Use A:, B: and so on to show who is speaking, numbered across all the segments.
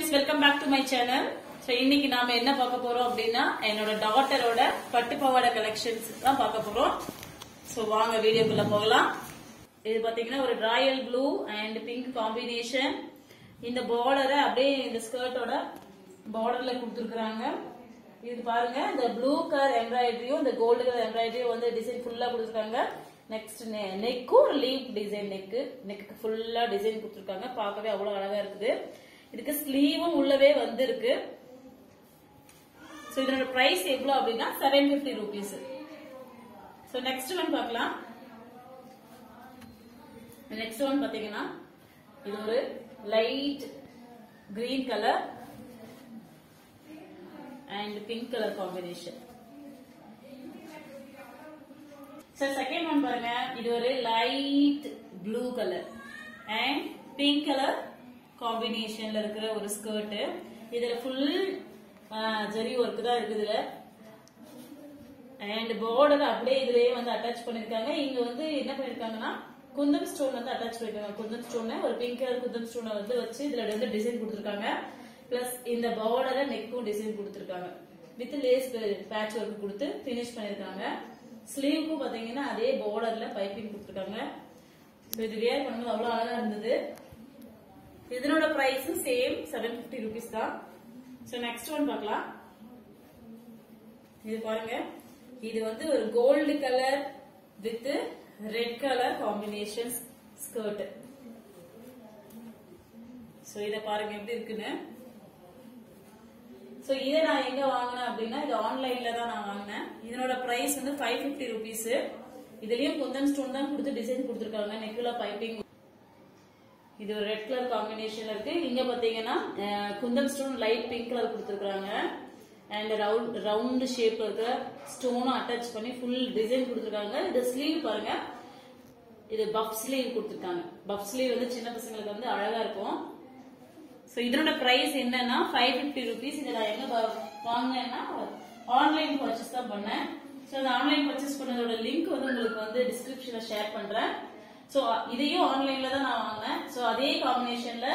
A: friends welcome back to my channel so இன்னைக்கு நாம என்ன பார்க்க போறோம் அப்படின்னா என்னோட டாட்டரோட பட்டு பாவாடை கலெக்ஷன்ஸ் தான் பார்க்க போறோம் ஸோ வாங்க வீடியோக்குள்ள போகலாம் இது பாத்தீங்கன்னா ஒரு royal blue and pink combination இந்த பார்டரை அப்படியே இந்த ஸ்கர்ட்டோட பார்டர்ல கொடுத்துருக்காங்க இது பாருங்க இந்த ப்ளூ கலர் எம்ப்ராய்டரியும் இந்த கோல்டு கலர் எம்ப்ராய்டரியும் வந்து டிசைன் ஃபுல்லா கொடுத்துருக்காங்க நெக்ஸ்ட் நெக்கும் லீப் டிசைன் நெக்கு நெக்கு ஃபுல்லா டிசைன் கொடுத்துருக்காங்க பார்க்கவே அவ்வளவு அழகா இருக்குது இதுக்கு ஸ்லீவும் உள்ளவே வந்திருக்கு ஸோ இதனோட பிரைஸ் எவ்வளவு அப்படின்னா seven fifty rupees so next one பார்க்கலாம் நெக்ஸ்ட் ஒன் பாத்தீங்கன்னா இது ஒரு light green colour and pink colour combination sir second one பாருங்க இது ஒரு light blue colour and pink colour காம்பினேஷன்ல இருக்கிற ஒரு ஸ்கர்ட் இதுல ஃபுல் ஜரி ஒர்க் தான் இருக்குது இதுல அண்ட் பார்டர் அப்படியே இதுலயே வந்து அட்டாச் பண்ணிருக்காங்க இங்க வந்து என்ன பண்ணிருக்காங்கன்னா குந்தம் ஸ்டோன் வந்து அட்டாச் பண்ணிருக்காங்க குந்தம் ஸ்டோன் ஒரு பிங்க் கலர் குந்தம் ஸ்டோனை வந்து வச்சு இதுல வந்து டிசைன் கொடுத்துருக்காங்க பிளஸ் இந்த பார்டரை நெக்கும் டிசைன் கொடுத்துருக்காங்க வித் லேஸ் பேட்ச் ஒர்க் கொடுத்து பினிஷ் பண்ணிருக்காங்க ஸ்லீவுக்கும் பாத்தீங்கன்னா அதே பார்டர்ல பைப்பிங் கொடுத்துருக்காங்க ஸோ இது வியர் பண்ணும்போது அவ்வளவு அழகா இருந்தது இதனோட பிரைஸும் சேம் செவன் பிப்டி ருபீஸ் தான் ஸோ நெக்ஸ்ட் ஒன் பார்க்கலாம் இது பாருங்க இது வந்து ஒரு gold colour with red colour combination skirt so இத பாருங்க எப்படி இருக்குன்னு ஸோ இதை நான் எங்க வாங்கினேன் அப்படின்னா இது ஆன்லைன்ல தான் நான் வாங்கினேன் இதனோட பிரைஸ் வந்து ஃபைவ் ஃபிஃப்டி ருபீஸ் இதுலயும் குந்தன் ஸ்டோன் தான் கொடுத்து டிசைன் கொடுத்துருக்காங்க நெக்குலா பைப்பிங் இது ஒரு ரெட் கலர் காம்பினேஷன்ல இருக்கு இங்க பாத்தீங்கன்னா ah, kundan stone light pink colour கொடுத்துருக்காங்க அண்ட் ரவுண்ட் ரவுண்ட் ஷேப்ல இருக்க ஸ்டோனும் அட்டாச் பண்ணி ஃபுல் டிசைன் கொடுத்துருக்காங்க இது ஸ்லீவ் பாருங்க இது பஃப் ஸ்லீவ் கொடுத்துருக்காங்க பஃப் ஸ்லீவ் வந்து சின்ன பசங்களுக்கு வந்து அழகா இருக்கும் ஸோ இதனோட பிரைஸ் என்னன்னா ஃபைவ் ஃபிஃப்டி ருபீஸ் இதை நான் எங்க வா- வாங்கினேன்னா ஆன்லைன் பர்ச்சேஸ் தான் பண்ணேன் ஸோ அந்த ஆன்லைன் பர்ச்சேஸ் பண்ணதோட லிங்க் வந்து உங்களுக்கு வந்து டிஸ்கிரிப்ஷன்ல ஷேர் பண்றேன் ஸோ இதையும் ஆன்லைன்ல தான் நான் வாங்கினேன் ஸோ அதே காம்பினேஷன்ல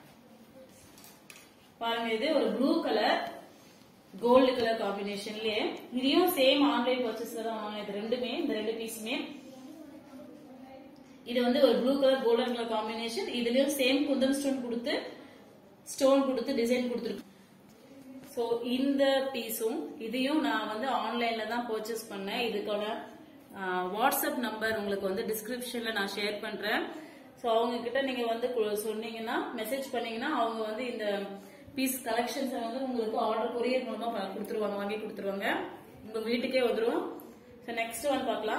A: பாருங்க இது ஒரு ப்ளூ கலர் கோல்டு கலர் காம்பினேஷன்லயே இதையும் சேம் ஆன்லைன் பர்ச்சேஸ்ல தான் வாங்கினேன் இது ரெண்டுமே இந்த ரெண்டு பீஸுமே இது வந்து ஒரு blue colour golden colour combination இதுலயும் சேம் குந்தம் ஸ்டோன் கொடுத்து ஸ்டோன் கொடுத்து டிசைன் கொடுத்துருக்கு ஸோ இந்த பீஸும் இதையும் நான் வந்து ஆன்லைன்ல தான் பர்ச்சேஸ் பண்ணேன் இதுக்கான வாட்ஸ்அப் நம்பர் உங்களுக்கு வந்து டிஸ்கிரிப்ஷன்ல நான் ஷேர் பண்றேன் ஸோ அவங்க கிட்ட நீங்க வந்து கு- சொன்னீங்கன்னா மெசேஜ் பண்ணீங்கன்னா அவங்க வந்து இந்த பீஸ் கலெக்ஷன்ஸ் வந்து உங்களுக்கு ஆர்டர் கொரியர் மூலமா ப- கொடுத்துருவாங்க வாங்கி கொடுத்துருவாங்க உங்க வீட்டுக்கே வந்துரும் ஸோ நெக்ஸ்ட் ஒன் பார்க்கலாம்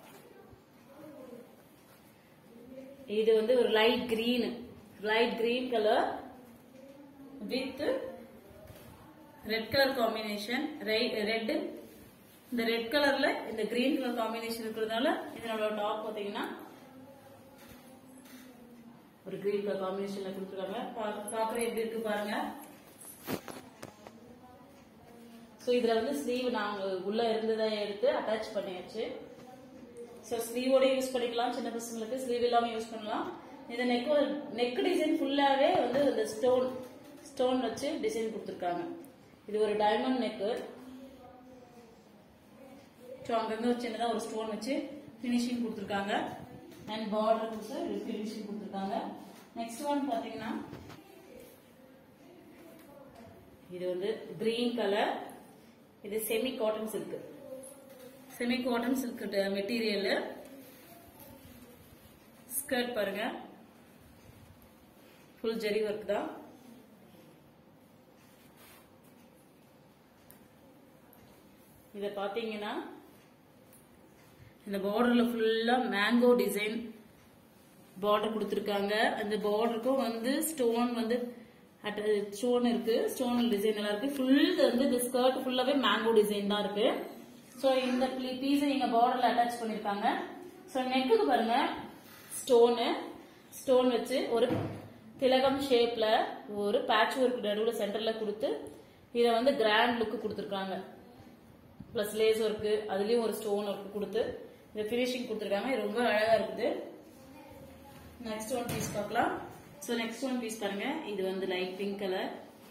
A: இது வந்து ஒரு light green light green colour with red colour combination red இந்த ரெட் கலர்ல இந்த கிரீன் கலர் காம்பினேஷன் இருக்கிறதுனால இதனோட டாப் பாத்தீங்கன்னா ஒரு கிரீன் கலர் காம்பினேஷன்ல கொடுத்துருக்காங்க பா- பாக்குற எப்படி இருக்கு பாருங்க சோ இதுல வந்து ஸ்லீவ் நாங்க உள்ள இருந்ததை எடுத்து அட்டாச் பண்ணியாச்சு ஸோ ஸ்லீவோட யூஸ் பண்ணிக்கலாம் சின்ன பசங்களுக்கு ஸ்லீவ் இல்லாம யூஸ் பண்ணலாம் இந்த நெக் நெக் டிசைன் ஃபுல்லாவே வந்து இந்த ஸ்டோன் ஸ்டோன் வச்சு டிசைன் கொடுத்துருக்காங்க இது ஒரு டைமண்ட் நெக்கு ஸோ அங்கங்க ஒரு சின்னதா ஒரு ஸ்டோன் வச்சு ஃபினிஷிங் கொடுத்துருக்காங்க அண்ட் பார்டர் கொடுத்து ஃபினிஷிங் கொடுத்துருக்காங்க நெக்ஸ்ட் ஒன் பாத்தீங்கன்னா இது வந்து கிரீன் கலர் இது semi cotton silk semi cotton silk material skirt பாருங்க ஃபுல் ஜெரி ஒர்க் தான் இத பாத்தீங்கன்னா இந்த பார்டர்ல ஃபுல்லா மேங்கோ டிசைன் பார்டர் கொடுத்துருக்காங்க அந்த பார்டருக்கும் வந்து ஸ்டோன் வந்து ஸ்டோன் இருக்கு ஸ்டோன் டிசைன் எல்லாம் இருக்கு ஃபுல் வந்து இந்த ஸ்கர்ட் ஃபுல்லாவே மேங்கோ டிசைன் தான் இருக்கு ஸோ இந்த பீஸை இங்க பார்டர்ல அட்டாச் பண்ணிருக்காங்க ஸோ நெக்குக்கு பாருங்க ஸ்டோனு ஸ்டோன் வச்சு ஒரு திலகம் ஷேப்ல ஒரு பேட்ச் ஒர்க் நடுவில் சென்டர்ல கொடுத்து இதை வந்து கிராண்ட் லுக் கொடுத்துருக்காங்க பிளஸ் லேஸ் ஒர்க்கு அதுலயும் ஒரு ஸ்டோன் ஒர்க் கொடுத்து இந்த ஃபினிஷிங் கொடுத்துருக்காங்க இது ரொம்ப அழகா இருக்குது நெக்ஸ்ட் ஒன் பீஸ் பார்க்கலாம் ஸோ நெக்ஸ்ட் ஒன் பீஸ் பாருங்க இது வந்து light pink colour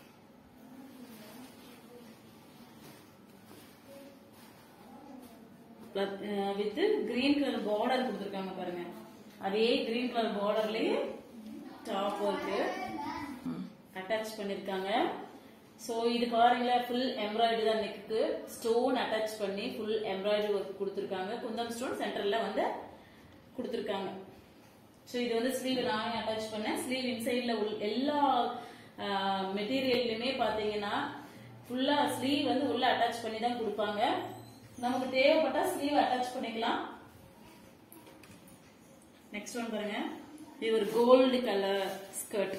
A: with green colour border கொடுத்துருக்காங்க பாருங்க அதே கிரீன் கலர் பார்டர்லயே டாப் ஒர்க்கு அட்டாச் பண்ணிருக்காங்க சோ இது பாருங்களேன் ஃபுல் எம்ப்ராய்டரி தான் நெக்கு ஸ்டோன் அட்டாச் பண்ணி ஃபுல் எம்ப்ராய்டரி ஒர்க் கொடுத்துருக்காங்க குந்தம் ஸ்டோன் சென்டர்ல வந்து கொடுத்துருக்காங்க ஸோ இது வந்து ஸ்லீவ் நானே அட்டாச் பண்ணேன் ஸ்லீவ் இன்சைட்ல உள்ள எல்லா மெட்டீரியல்லுமே பாத்தீங்கன்னா ஃபுல்லா ஸ்லீவ் வந்து உள்ள அட்டாச் பண்ணி தான் கொடுப்பாங்க நமக்கு தேவைப்பட்டா ஸ்லீவ் அட்டாச் பண்ணிக்கலாம் நெக்ஸ்ட் ஒன் பாருங்க இது ஒரு gold colour skirt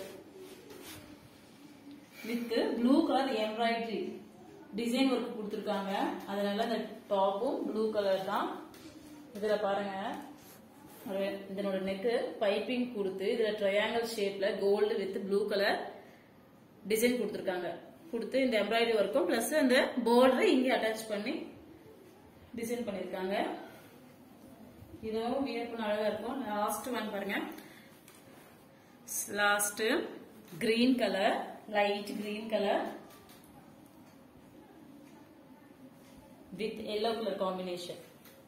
A: with blue colour embroidery design work கொடுத்துருக்காங்க அதனால இந்த டாப்பும் ப்ளூ கலர் தான் இதுல பாருங்க ஒரு- இதனோட நெக்கு பைப்பிங் கொடுத்து இதுல ட்ரையாங்கிள் ஷேப்ல gold with blue colour design கொடுத்துருக்காங்க கொடுத்து இந்த எம்ப்ராய்டரி ஒர்க்கும் பிளஸ் அந்த பார்டரை இங்கே அட்டாச் பண்ணி டிசைன் பண்ணிருக்காங்க இதுவும் வியர் பண்ண அழகா இருக்கும் லாஸ்ட் ஒன் பாருங்க last green colour light green colour with yellow colour combination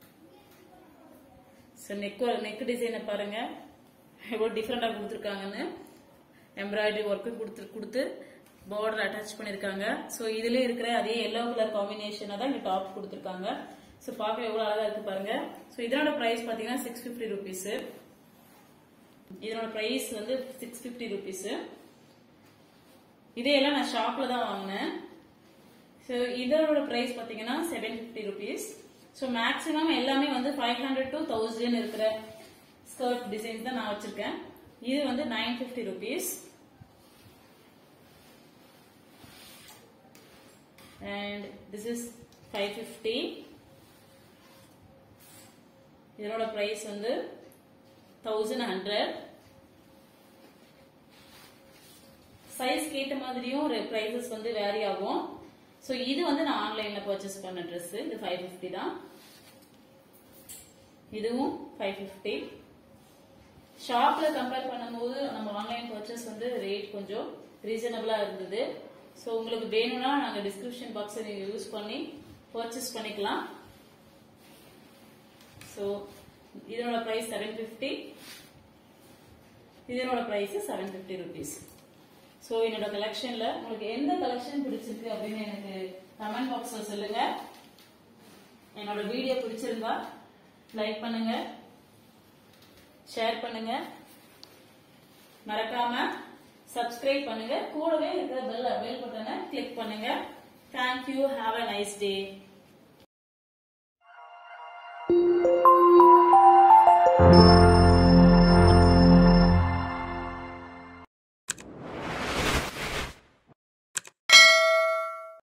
A: so neck neck டிசைனை பாருங்க எவ்வளோ டிஃப்ரெண்டாக கொடுத்துருக்காங்கன்னு எம்ப்ராய்டரி ஒர்க்கு கொடுத்து கொடுத்து பார்டர் அட்டாச் பண்ணியிருக்காங்க ஸோ இதுல இருக்கிற அதே எல்லோ கலர் காம்பினேஷனை தான் இங்கே டாப் கொடுத்துருக்காங்க ஸோ பார்க்க எவ்வளோ அழகா இருக்கு பாருங்க ஸோ இதனோட ப்ரைஸ் பார்த்தீங்கன்னா சிக்ஸ் ஃபிஃப்டி ருபீஸு இதனோட ப்ரைஸ் வந்து சிக்ஸ் ஃபிஃப்டி ருபீஸு இதையெல்லாம் நான் ஷாப்ல தான் வாங்கினேன் ஸோ இதோட ப்ரைஸ் பார்த்தீங்கன்னா seven fifty rupees so maximum எல்லாமே வந்து ஃபைவ் ஹண்ட்ரட் டு தௌசண்ட் இருக்கிற ஸ்கர்ட் டிசைன்ஸ் தான் நான் வச்சிருக்கேன் இது வந்து nine fifty rupees and this is five fifty இதனோட ப்ரைஸ் வந்து தௌசண்ட் ஹண்ட்ரட் சைஸ்க்கு ஏற்ற மாதிரியும் ப்ரைஸஸ் வந்து வேரி ஆகும் ஸோ இது வந்து நான் ஆன்லைன்ல பர்ச்சேஸ் பண்ண ட்ரெஸ் இது ஃபைவ் ஃபிஃப்டி தான் இதுவும் ஃபைவ் ஃபிஃப்டி ஷாப்ல கம்பேர் பண்ணும்போது நம்ம ஆன்லைன் பர்ச்சேஸ் வந்து ரேட் கொஞ்சம் ரீசனபிளா இருந்தது ஸோ உங்களுக்கு வேணும்னா நாங்கள் டிஸ்கிரிப்ஷன் பாக்ஸை நீங்க யூஸ் பண்ணி பர்ச்சேஸ் பண்ணிக்கலாம் ஸோ இதனோட ப்ரைஸ் செவன் ஃபிஃப்டி இதனோட price seven fifty rupees so என்னோட கலெக்ஷன்ல உங்களுக்கு எந்த கலெக்ஷன் பிடிச்சிருக்கு அப்படின்னு எனக்கு கமெண்ட் பாக்ஸ்ல சொல்லுங்க என்னோட வீடியோ பிடிச்சிருந்தா லைக் பண்ணுங்க ஷேர் பண்ணுங்க மறக்காம சப்ஸ்கிரைப் பண்ணுங்க கூடவே இருக்கிற பெல் பெல் பட்டனை கிளிக் பண்ணுங்க thank you have a nice day